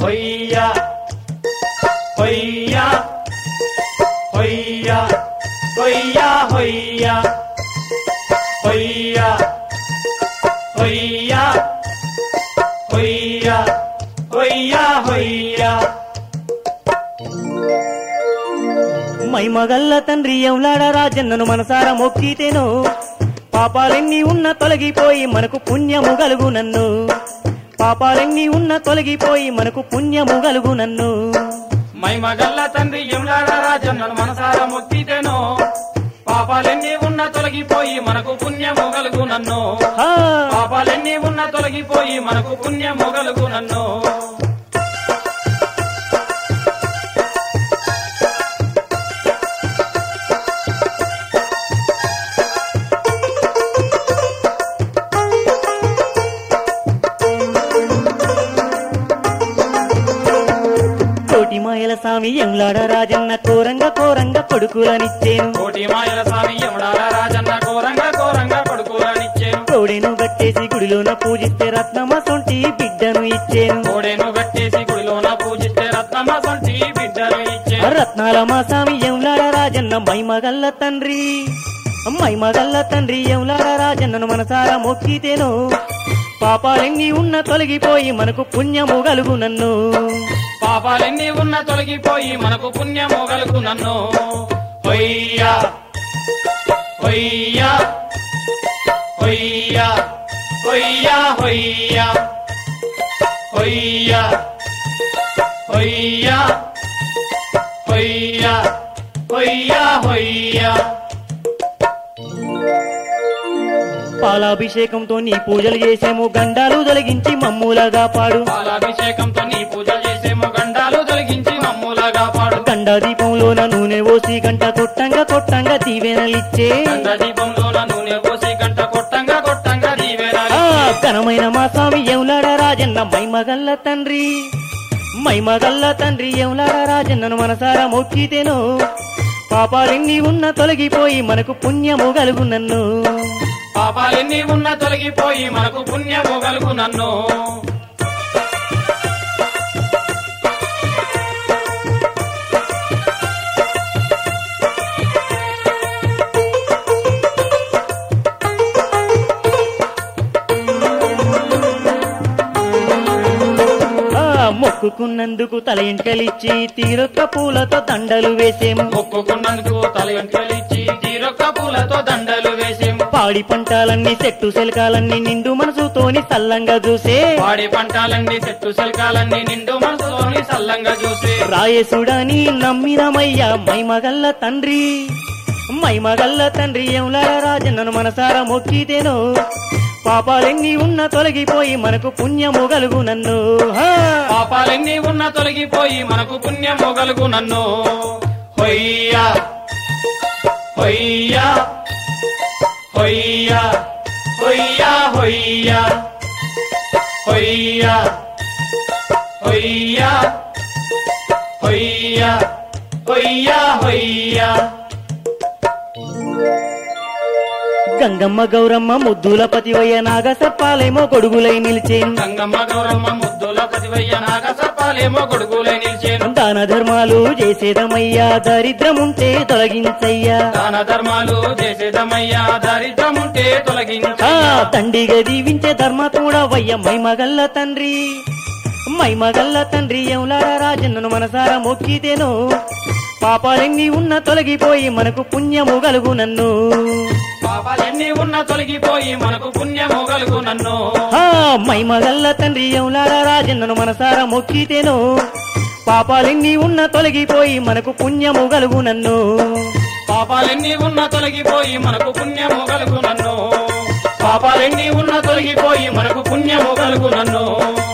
హొయ్యా హొయ్యా హొయ్యా హొయ్యా హొయ్యా హొయ్యా హొయ్యా హొయ్యా హొయ్యా హొయ్యా మైమగల్ల తండ్రి ఎంలాడ రాజన్నను మనసార మొక్కితేను పాపాలెన్ని ఉన్న తొలగిపోయి మనకు పుణ్యము గలుగు నన్ను పాపాలెన్ని ఉన్న తొలగిపోయి మనకు పుణ్యము గలుగు నన్ను మైమగల్ల తండ్రి యములాడ రాజన్నను మనసార మొక్కితేనో పాపాలెన్ని ఉన్న తొలగిపోయి మనకు పుణ్యము కలుగు నన్ను హా! పాపాలెన్ని ఉన్న తొలగిపోయి మనకు పుణ్యము కలుగు నన్ను కోటి మాయల స్వామి ఎంలాడ రాజన్న కోరంగ కోరంగ కొడుకులనిచ్చేను కోటి మాయల స్వామి యముడాల రాజన్న కోరంగా కోరంగా కొడుకులనిచ్చేను కోడెను గట్టేసి గుడిలోన పూజిస్తే రత్నమ సొంటి బిడ్డను ఇచ్చేను కోడెను కట్టేసి గుడిలోన పూజిస్తే రత్నమ్మ సొంటి బిడ్డలు ఇచ్చేను రత్నాల మా స్వామి ఎంలాడ రాజన్న మైమగల్ల తండ్రి మైమగల్ల తండ్రి ఎంలాడ రాజన్నను మనసారా మొక్కితేను పాపాలెన్ని ఉన్న తొలగిపోయి మనకు పుణ్యము గలుగు నన్ను పాపాలెన్ని ఉన్న తొలగిపోయి మనకు పుణ్యము కలుగు నన్ను హొయ్యా హొయ్యా హొయ్యా హొయ్యా హొయ్యా హొయ్యా హొయ్యా హొయ్యా హొయ్యా హొయ్యా పాలాభిషేకంతో నీ పూజలు చేసేము గండాలు తొలగించి మమ్ములగా పాడు పాలాభిషేకంతో నీ పూజలు చేసేమో గండాలు తొలగించి మమ్ములగా పాడు గండా దీపంలోన నూనె పోసి గంట కొట్టంగా కొట్టంగా దీవెనలిచ్చే గండ దీపంలోన నూనె పోసి గంట కొట్టంగా కొట్టంగా ఆ దీవెనాలి ఘనమైన మా స్వామి ఎంలాడ రాజన్న మైమగల్ల తండ్రి మైమగల్ల తండ్రి ఎంలాడ రాజన్నను మనసారా మొక్కితేను పాపాలెన్ని ఉన్న తొలగిపోయి మనకు పుణ్యము గలుగు నన్ను పాపాలెన్ని ఉన్న తొలగిపోయి మనకు పుణ్యము కలుగు నన్ను ఆ మొక్కుకున్నందుకు తల ఇంటలిచ్చి తీరొక్క పూలతో దండలు వేసేము మొక్కుకున్నందుకు తల వెంట్రలిచ్చి తీరొక్క పూలతో దండలు వేసేము పాడి పంటాలన్నీ చెట్టు శిల్కాలన్నీ నిండు మనసుతోని సల్లంగా చూసే వాడి పంటాలన్నీ చెట్టు శల్కాలన్నీ నిండు మనసులోని సల్లంగా చూసి రాయేసుడని నమ్మినమయ్యా మైమగల్ల తండ్రి మైమగల్ల తండ్రి ఎంలాడ రాజన్నను మనసారా మొక్కితేను పాపాలెన్ని ఉన్న తొలగిపోయి మనకు పుణ్యము గలుగు నన్ను హా! పాపాలెన్ని ఉన్న తొలగిపోయి మనకు పుణ్యము కలుగు నన్ను హొయ్యా హొయ్యా హొయ్యా హొయ్యా హొయ్యా హొయ్యా హొయ్యా హొయ్యా హొయ్యా హొయ్యా గంగమ్మ గౌరమ్మ ముద్దుల పతివయ్య నాగ సర్పాలేమో గొడుగులై నిలిచేను గంగమ్మ గౌరమ్మ ముద్దుల పతివయ్య నాగ సర్పాలేమో గొడుగులై నిలిచేను దాన ధర్మాలు చేసేదమయ్యా దరిద్రముంటే తొలగించయ్యా దాన ధర్మాలు చేసేదమయ్యా దారిద్రముంటే తొలగించ ఆ తండ్రిగా దీవించే ధర్మత్ముడవయ్య మైమగల్ల తండ్రి మైమగల్ల తండ్రి ఎంలాడ రాజన్నను మనసారా మొక్కితేను పాపాలెన్ని ఉన్న తొలగిపోయి మనకు పుణ్యము గలుగు నన్ను పాపాలెన్ని ఉన్న తొలగిపోయి మనకు పుణ్యము కలుగు నన్ను ఆ మైమగల్ల తండ్రి ఎంలాడ రాజన్నను మనసారా మొక్కితేను పాపాలెన్ని ఉన్న తొలగిపోయి మనకు పుణ్యము గలుగు నన్ను పాపాలెన్ని ఉన్న తొలగిపోయి మనకు పుణ్యము కలుగు నన్ను పాపాలెన్ని ఉన్న తొలగిపోయి మనకు పుణ్యము కలుగు నన్ను